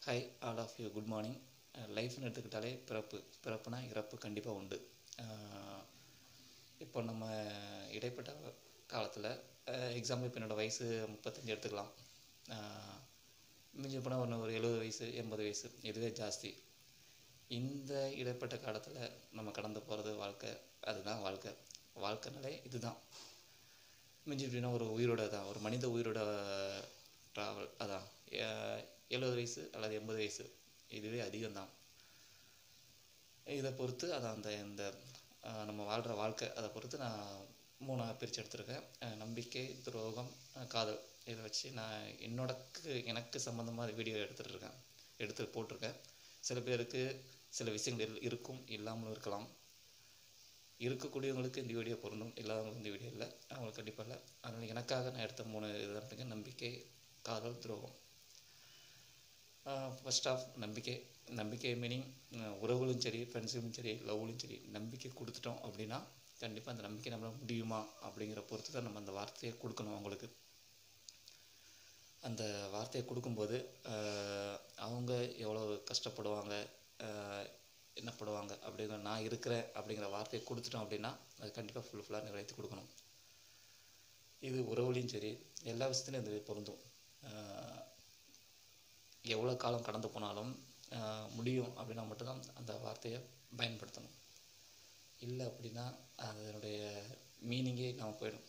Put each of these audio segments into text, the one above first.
hi all of you good morning லைஃப்னு எடுத்துக்கிட்டாலே பிறப்பு பிறப்புனா இறப்பு கண்டிப்பாக உண்டு இப்போ நம்ம இடைப்பட்ட காலத்தில் எக்ஸாம்பிள் இப்போ என்னோடய வயசு முப்பத்தஞ்சு எடுத்துக்கலாம் மிஞ்சி போனால் ஒன்று ஒரு எழுபது வயசு எண்பது வயசு இதுவே ஜாஸ்தி இந்த இடைப்பட்ட காலத்தில் நம்ம கடந்து போகிறது வாழ்க்கை அதுதான் வாழ்க்கை வாழ்க்கைனாலே இதுதான் மிஞ்சி எப்படின்னா ஒரு உயிரோட தான் ஒரு மனித உயிரோட ட்ராவல் அதான் எழுபது வயசு அல்லது எண்பது வயசு இதுவே அதிகம்தான் இதை பொறுத்து அதான் அந்த இந்த நம்ம வாழ்கிற வாழ்க்கை அதை பொறுத்து நான் மூணாக பிரித்து எடுத்திருக்கேன் நம்பிக்கை துரோகம் காதல் இதை வச்சு நான் என்னோடக்கு எனக்கு சம்மந்தமாக வீடியோ எடுத்துகிட்டு இருக்கேன் எடுத்து போட்டிருக்கேன் சில பேருக்கு சில விஷயங்கள் இருக்கும் இல்லாமலும் இருக்கலாம் இருக்கக்கூடியவங்களுக்கு இந்த வீடியோ பொருந்தும் இல்லாதவங்களுக்கு இந்த வீடியோ இல்லை அவங்களுக்கு கண்டிப்பாக இல்லை அதனால் எனக்காக நான் எடுத்த மூணு இதுதான் நம்பிக்கை காதல் துரோகம் ஃபஸ்ட் ஆஃப் நம்பிக்கை நம்பிக்கை மீனிங் உறவுகளும் சரி ஃப்ரெண்ட்ஸுக்கும் சரி லவ்லையும் சரி நம்பிக்கை கொடுத்துட்டோம் அப்படின்னா கண்டிப்பாக அந்த நம்பிக்கை நம்மளால் முடியுமா அப்படிங்கிற பொறுத்து தான் நம்ம அந்த வார்த்தையை கொடுக்கணும் அவங்களுக்கு அந்த வார்த்தையை கொடுக்கும்போது அவங்க எவ்வளோ கஷ்டப்படுவாங்க என்ன படுவாங்க அப்படிங்கிற நான் இருக்கிறேன் அப்படிங்கிற வார்த்தையை கொடுத்துட்டோம் அப்படின்னா அது கண்டிப்பாக ஃபுல் ஃபுல்லாக நிறைவேற்றி கொடுக்கணும் இது உறவுலையும் சரி எல்லா விஷயத்துலையும் இது பொருந்தும் எவ்வளோ காலம் கடந்து போனாலும் முடியும் அப்படின்னா மட்டும்தான் அந்த வார்த்தையை பயன்படுத்தணும் இல்லை அப்படின்னா அதனுடைய மீனிங்கே நம்ம போயிடும்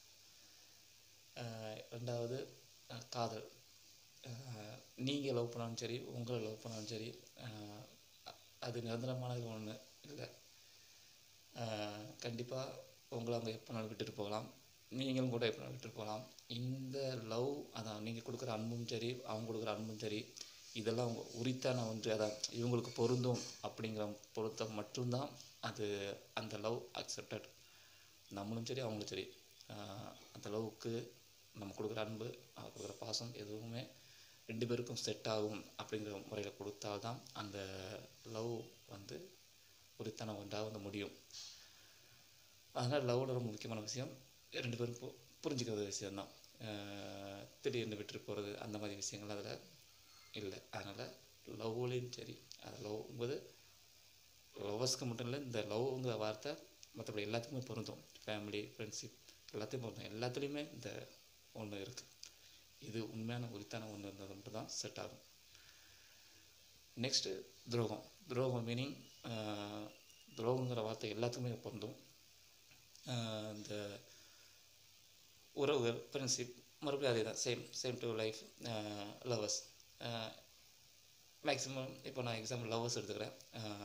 ரெண்டாவது காதல் நீங்கள் லவ் பண்ணாலும் சரி உங்களை லவ் பண்ணாலும் சரி அது நிரந்தரமானது ஒன்று இல்லை கண்டிப்பாக உங்களை அவங்க எப்போனாலும் விட்டுட்டு போகலாம் நீங்களும் கூட எப்போ விட்டுட்டு போகலாம் இந்த லவ் அதான் நீங்கள் கொடுக்குற அன்பும் சரி அவங்க கொடுக்குற அன்பும் சரி இதெல்லாம் அவங்க உரித்தான ஒன்று அதான் இவங்களுக்கு பொருந்தும் அப்படிங்கிற பொருத்த மட்டும்தான் அது அந்த லவ் அக்செப்டட் நம்மளும் சரி அவங்களும் சரி அந்த லவ்வுக்கு நம்ம கொடுக்குற அன்பு அவங்க கொடுக்குற பாசம் எதுவுமே ரெண்டு பேருக்கும் செட் ஆகும் அப்படிங்கிற முறையில் கொடுத்தால்தான் அந்த லவ் வந்து உரித்தான ஒன்றாக வந்து முடியும் அதனால் லவ்வில் ரொம்ப முக்கியமான விஷயம் ரெண்டு பேரும் பு புரிஞ்சுக்கிற விஷயந்தான் திடீர்னு விட்டுட்டு போகிறது அந்த மாதிரி விஷயங்கள் அதில் இல்லை அதனால் லவ்லேயும் சரி அது லவ்ங்கும்போது லவ்வர்ஸ்க்கு மட்டும் இல்லை இந்த லவ்ங்கிற வார்த்தை மற்றபடி எல்லாத்துக்குமே பொருந்தும் ஃபேமிலி ஃப்ரெண்ட்ஷிப் எல்லாத்தையும் பொருந்தும் எல்லாத்துலேயுமே இந்த ஒன்று இருக்குது இது உண்மையான உரித்தான ஒன்று இருந்தது மட்டும் தான் செட் ஆகும் நெக்ஸ்ட்டு துரோகம் துரோகம் மீனிங் துரோகங்கிற வார்த்தை எல்லாத்துக்குமே பொருந்தும் இந்த உறவுகள் ஃப்ரெண்ட்ஷிப் மறுபடியும் அதே தான் same same to life lovers maximum இப்போ நான் எக்ஸாம்பிள் லவ்வர்ஸ் எடுத்துக்கிறேன்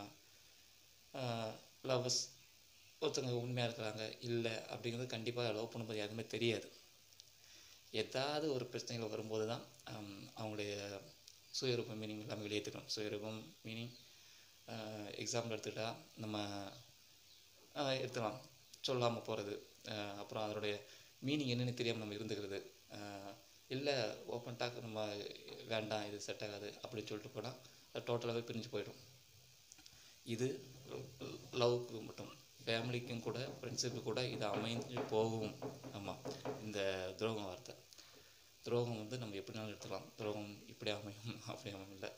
லவ்வர்ஸ் ஒருத்தவங்க உண்மையாக இருக்கிறாங்க இல்லை அப்படிங்கிறது கண்டிப்பாக லவ் பண்ணும்போது யாருமே தெரியாது ஏதாவது ஒரு பிரச்சனைகள் வரும்போது தான் அவங்களுடைய சுயரூபம் மீனிங் எல்லாமே வெளியேற்றிடும் சுயரூபம் மீனிங் எக்ஸாம்பிள் எடுத்துக்கிட்டால் நம்ம எடுத்துக்கலாம் சொல்லாமல் போகிறது அப்புறம் அதனுடைய மீனிங் என்னென்னு தெரியாமல் நம்ம இருந்துக்கிறது இல்லை ஓப்பன் டாக் நம்ம வேண்டாம் இது செட் ஆகாது அப்படின்னு சொல்லிட்டு போனால் அது டோட்டலாகவே பிரிஞ்சு போயிடும் இது லவ்க்கு மட்டும் ஃபேமிலிக்கும் கூட ஃப்ரெண்ட்ஸுக்கு கூட இது அமைஞ்சு போகும் ஆமாம் இந்த துரோகம் வார்த்தை துரோகம் வந்து நம்ம எப்படினாலும் எடுத்துக்கலாம் துரோகம் இப்படி அமையும் அப்படி அமையும் இல்லை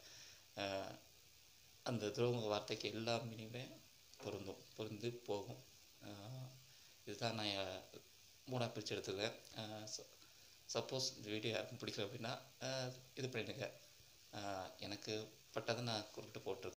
அந்த துரோக வார்த்தைக்கு எல்லா மீனிங்குமே பொருந்தும் பொருந்து போகும் இதுதான் நான் மூணாக பிரித்து எடுத்துக்கிறேன் சப்போஸ் இந்த வீடியோ யாருக்கும் பிடிக்கல அப்படின்னா இது பண்ணிடுங்க எனக்கு பட்டதை நான் குறிப்பிட்டு போட்டிருக்கேன்